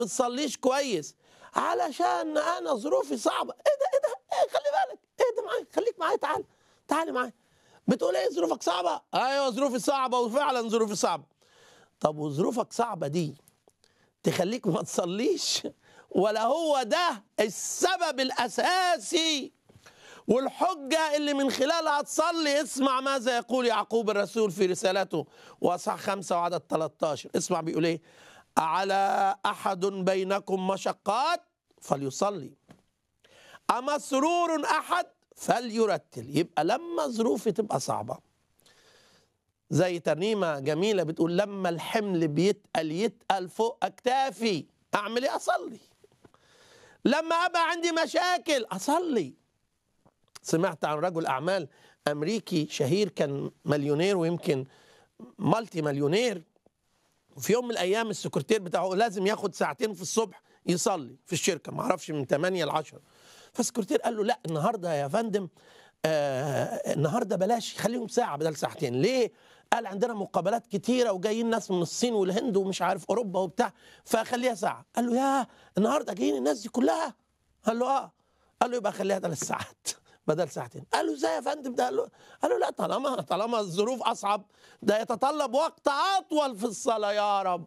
بتصليش كويس علشان انا ظروفي صعبه ايه ده ايه ده إيه خلي بالك ايه ده معايا خليك معايا تعال تعالي معايا بتقول ايه ظروفك صعبه ايوه ظروفي صعبه وفعلا ظروفي صعبه طب وظروفك صعبه دي تخليك ما تصليش ولا هو ده السبب الاساسي والحجة اللي من خلالها تصلي اسمع ماذا يقول يعقوب الرسول في رسالته وأصح خمسة وعدد 13 اسمع بيقول ايه على أحد بينكم مشقات فليصلي أما سرور أحد فليرتل يبقى لما ظروفي تبقى صعبة زي ترنيمة جميلة بتقول لما الحمل بيتقل يتقل فوق أكتافي أعمل إيه أصلي لما أبقى عندي مشاكل أصلي سمعت عن رجل أعمال أمريكي شهير كان مليونير ويمكن مالتي مليونير وفي يوم من الأيام السكرتير بتاعه لازم ياخد ساعتين في الصبح يصلي في الشركة معرفش من 8 ل 10 فالسكرتير قال له لا النهارده يا فندم آه النهارده بلاش خليهم ساعة بدل ساعتين ليه؟ قال عندنا مقابلات كتيرة وجايين ناس من الصين والهند ومش عارف أوروبا وبتاع فخليها ساعة قال له يا النهارده جايين الناس دي كلها قال له اه قال له يبقى خليها ثلاث ساعات بدل ساعتين قال له ازاي يا فندم ده قال له, قال له لا طالما طالما الظروف اصعب ده يتطلب وقت اطول في الصلاه يا رب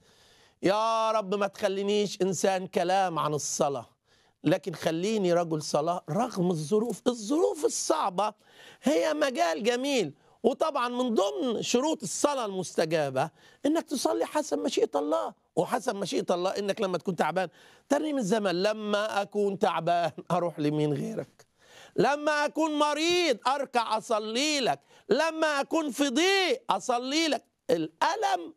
يا رب ما تخلينيش انسان كلام عن الصلاه لكن خليني رجل صلاه رغم الظروف الظروف الصعبه هي مجال جميل وطبعا من ضمن شروط الصلاه المستجابه انك تصلي حسب مشيئه الله وحسب مشيئه الله انك لما تكون تعبان ترنيم الزمن لما اكون تعبان اروح لمين غيرك لما اكون مريض اركع اصلي لك لما اكون في ضيق اصلي لك الالم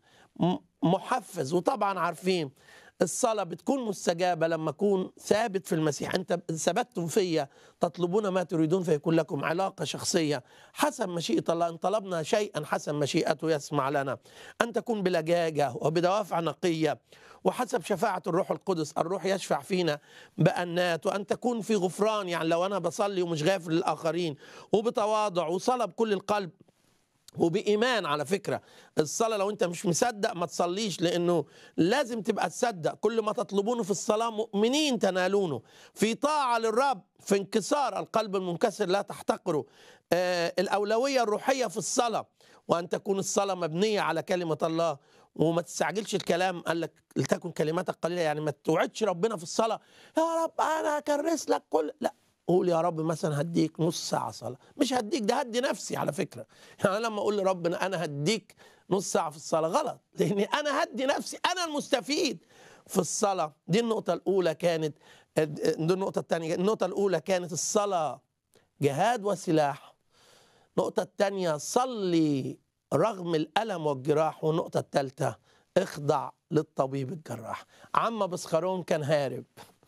محفز وطبعا عارفين الصلاة بتكون مستجابة لما أكون ثابت في المسيح أنت ثبتتم فيا تطلبون ما تريدون فيكون لكم علاقة شخصية حسب مشيئة الله إن طلبنا شيئا حسب مشيئته يسمع لنا أن تكون بلجاجة وبدوافع نقية وحسب شفاعة الروح القدس الروح يشفع فينا بأنات وأن تكون في غفران يعني لو أنا بصلي ومش غافر للآخرين وبتواضع وصلاة بكل القلب وبإيمان على فكرة الصلاة لو أنت مش مصدق ما تصليش لأنه لازم تبقى تصدق كل ما تطلبونه في الصلاة مؤمنين تنالونه في طاعة للرب في انكسار القلب المنكسر لا تحتقره آه الأولوية الروحية في الصلاة وأن تكون الصلاة مبنية على كلمة الله وما تستعجلش الكلام قال لك لتكن كلماتك قليلة يعني ما توعدش ربنا في الصلاة يا رب أنا هكرس لك كل لا قول يا رب مثلا هديك نص ساعة صلاة مش هديك ده هدي نفسي على فكرة يعني لما أقول لربنا أنا هديك نص ساعة في الصلاة غلط لأني أنا هدي نفسي أنا المستفيد في الصلاة دي النقطة الأولى كانت دي النقطة الثانية النقطة الأولى كانت الصلاة جهاد وسلاح النقطة الثانية صلي رغم الألم والجراح والنقطة الثالثة اخضع للطبيب الجراح عم بسخرون كان هارب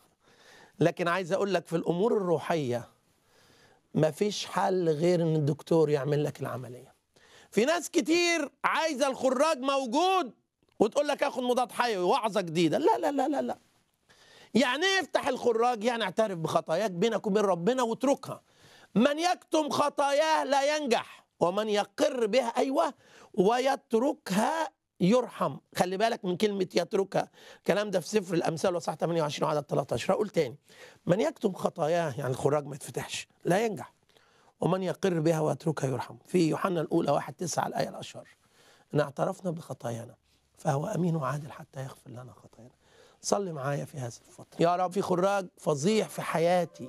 لكن عايز اقول لك في الامور الروحيه مفيش حل غير ان الدكتور يعمل لك العمليه في ناس كتير عايزه الخراج موجود وتقول لك اخد مضاد حيوي وعظه جديده لا لا لا لا لا يعني ايه افتح الخراج يعني اعترف بخطاياك بينك وبين ربنا واتركها من يكتم خطاياه لا ينجح ومن يقر بها ايوه ويتركها يرحم خلي بالك من كلمة يتركها الكلام ده في سفر الأمثال وصح 28 وعدد 13 هقول تاني من يكتم خطاياه يعني الخراج ما يتفتحش لا ينجح ومن يقر بها ويتركها يرحم في يوحنا الأولى واحد تسعة الآية الأشهر إن اعترفنا بخطايانا فهو أمين وعادل حتى يغفر لنا خطايانا صلي معايا في هذه الفترة يا رب في خراج فظيع في حياتي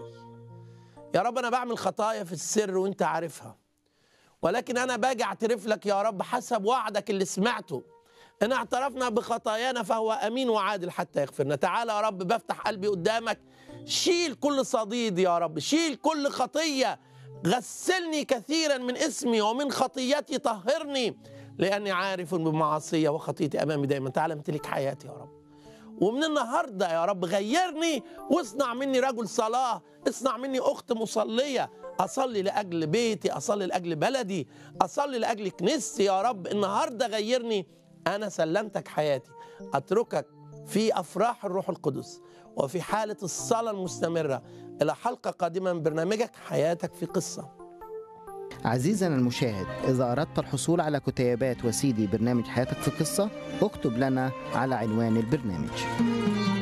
يا رب أنا بعمل خطايا في السر وأنت عارفها ولكن أنا باجي أعترف لك يا رب حسب وعدك اللي سمعته إن اعترفنا بخطايانا فهو أمين وعادل حتى يغفرنا تعالى يا رب بفتح قلبي قدامك شيل كل صديد يا رب شيل كل خطية غسلني كثيرا من اسمي ومن خطيتي طهرني لأني عارف بمعاصية وخطيتي أمامي دايما تعالى امتلك حياتي يا رب ومن النهاردة يا رب غيرني واصنع مني رجل صلاة اصنع مني أخت مصلية أصلي لأجل بيتي أصلي لأجل بلدي أصلي لأجل كنيستي يا رب النهاردة غيرني أنا سلمتك حياتي أتركك في أفراح الروح القدس وفي حالة الصلاة المستمرة إلى حلقة قادمة من برنامجك حياتك في قصة عزيزنا المشاهد إذا أردت الحصول على كتيبات وسيدي برنامج حياتك في قصة اكتب لنا على عنوان البرنامج